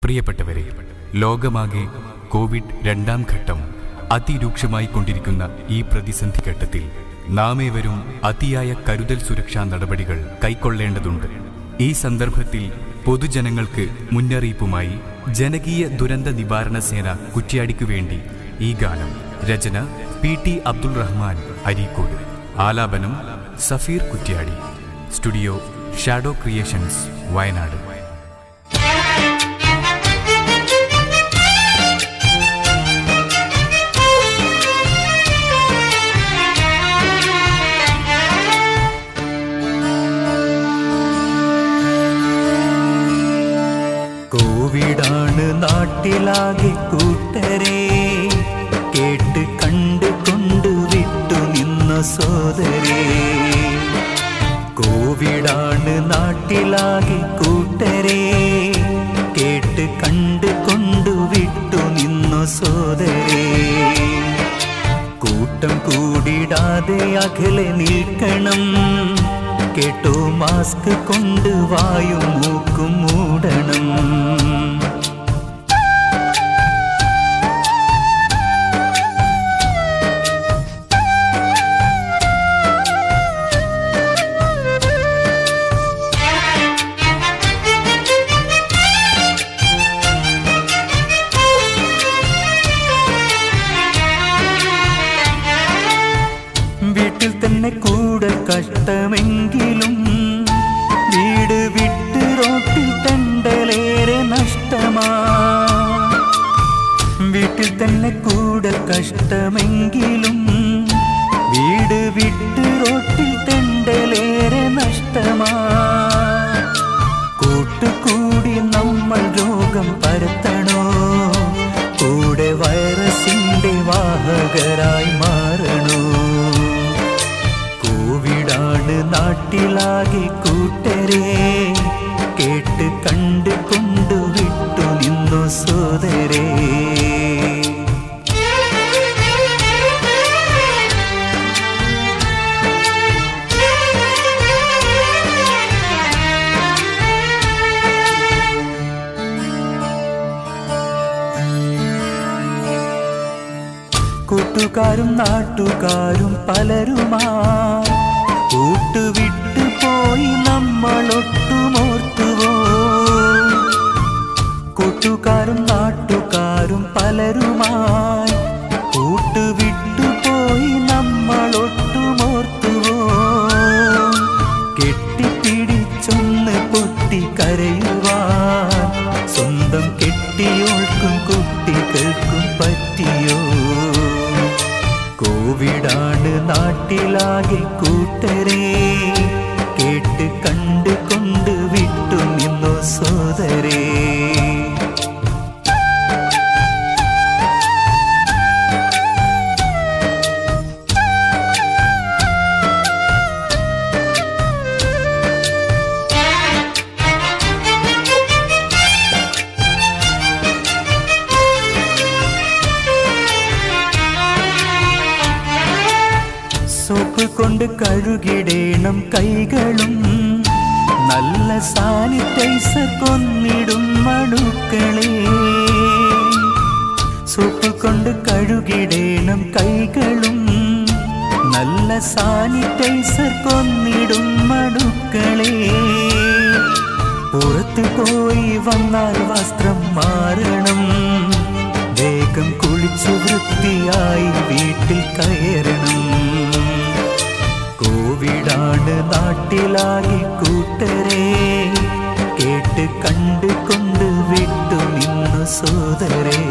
പ്രിയപ്പെട്ടവരെ ലോകമാകെ കോവിഡ് രണ്ടാം ഘട്ടം അതിരൂക്ഷമായി കൊണ്ടിരിക്കുന്ന ഈ പ്രതിസന്ധി ഘട്ടത്തിൽ നാം ഏവരും അതിയായ കരുതൽ സുരക്ഷാ നടപടികൾ കൈക്കൊള്ളേണ്ടതുണ്ട് ഈ സന്ദർഭത്തിൽ പൊതുജനങ്ങൾക്ക് മുന്നറിയിപ്പുമായി ജനകീയ ദുരന്ത നിവാരണ സേന കുറ്റ്യാടിക്കു വേണ്ടി ഈ ഗാനം രചന പി ടി അബ്ദുൾ റഹ്മാൻ അരീക്കോട് ആലാപനം Safeer Kuttiady studio shadow creations Wayanad കോവിഡാണ് നാട്ടിലാകെ കൂട്ടരെ കേട്ട് കണ്ട് കൊണ്ടു വിട്ടു നിന്ന സോദരേ കോവിഡാണ് നാട്ടിലാകെ കൂട്ടരെ കേട്ട് കണ്ട് കൊണ്ടു വിട്ടു നിന്നു സോദരേ കൂട്ടം കൂടിടാതെ അകലെ നിൽക്കണം കേട്ടോ മാസ്ക് കൊണ്ട് വായും മൂക്കും മൂടണം വീട്ടിൽ തന്നെ കൂടെ കഷ്ടമെങ്കിലും വീട് വിട്ട് റോട്ടിൽ തണ്ടലേറെ നഷ്ടമാ വീട്ടിൽ തന്നെ കൂടെ കഷ്ടമെങ്കിലും വീട് വിട്ട് റോട്ടിൽ തണ്ടലേറെ നഷ്ടമാ കൂട്ടുകൂടി നമ്മൾ രോഗം പരത്തണോ കൂടെ വൈറസിന്റെ വാഹകരായി മാറണോ കോവിഡാണ് നാട്ടിലാകെ കൂട്ടരെ കേട്ട് കണ്ട് കൊണ്ടു വിട്ടു നിന്നു സോദരേ കൂട്ടുകാരും നാട്ടുകാരും പലരുമാ കൂട്ടുവിട്ടു പോയി നമ്മളൊട്ടുമോർത്തുവോ കൂട്ടുകാരും നാട്ടുകാരും പലരുമായി കൂട്ടുവിട്ടു പോയി നമ്മളൊട്ടുമോർത്തുവോ കെട്ടിപ്പിടിച്ചൊന്ന് പൊട്ടിക്കരയുവാൻ സ്വന്തം കെട്ടിയോൾക്കും കുട്ടികൾക്കും പറ്റിയോ കോവിഡാണ് നാട്ടിലാകെ കൂട്ടരെ കേട്ട് കണ്ട് കൊണ്ട് വിട്ടു നിന്നു സോദരേ സോപ്പ് കൊണ്ട് കഴുകിടേണം കൈകളും നല്ല സാനിറ്റൈസർ കൊന്നിടും മണുക്കളെ സോപ്പ് കൊണ്ട് കഴുകിടേണം കൈകളും നല്ല സാനിറ്റൈസർ കൊന്നിടും മണുക്കളെ പുറത്തു പോയി വന്നാൽ വസ്ത്രം മാറണം വേഗം കുളിച്ചു വൃത്തിയായി വീട്ടിൽ കയറണം കോവിഡാണ് നാട്ടിലാകെ കൂട്ടരെ കേട്ട് കണ്ട് കൊണ്ട് വിട്ടു നിന്നു സോദരേ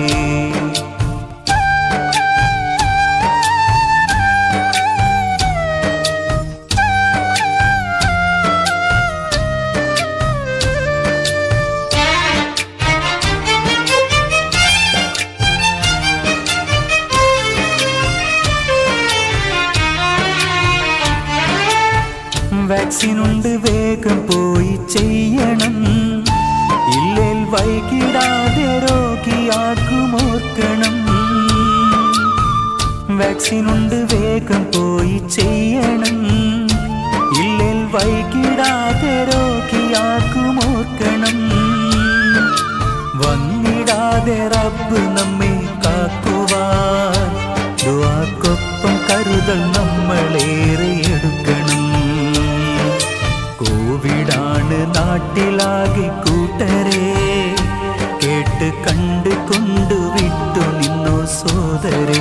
വാക്സിൻ ഉണ്ട് വേഗം പോയി ചെയ്യണം ഇല്ലേൽ വൈകിടാതെ രോഗിയാക്കുമോർക്കണം വാക്സിൻ ഉണ്ട് വേഗം പോയി ചെയ്യണം ഇല്ലേൽ വൈകിടാതെ രോഗിയാക്കുമോർക്കണം റബ്ബ് നമ്മെ കാക്കുവാൻ ദുആക്കൊപ്പം കരുതൽ നമ്മളേറെ എടുക്കണം കോവിഡാണ് നാട്ടിലാകെ കൂട്ടരെ കേട്ട് കണ്ട് കൊണ്ടു വിട്ടു നിന്നു സോദരേ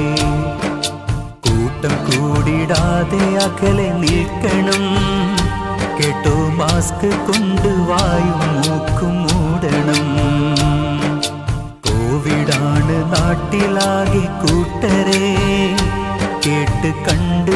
കൂട്ടം കൂടിടാതെ അകലെ നിൽക്കണം കേട്ടോ മാസ്ക് കൊണ്ട് വായും മൂക്കും മൂടണം കോവിഡാണ് നാട്ടിലാകെ കൂട്ടരെ കേട്ട് കണ്ട്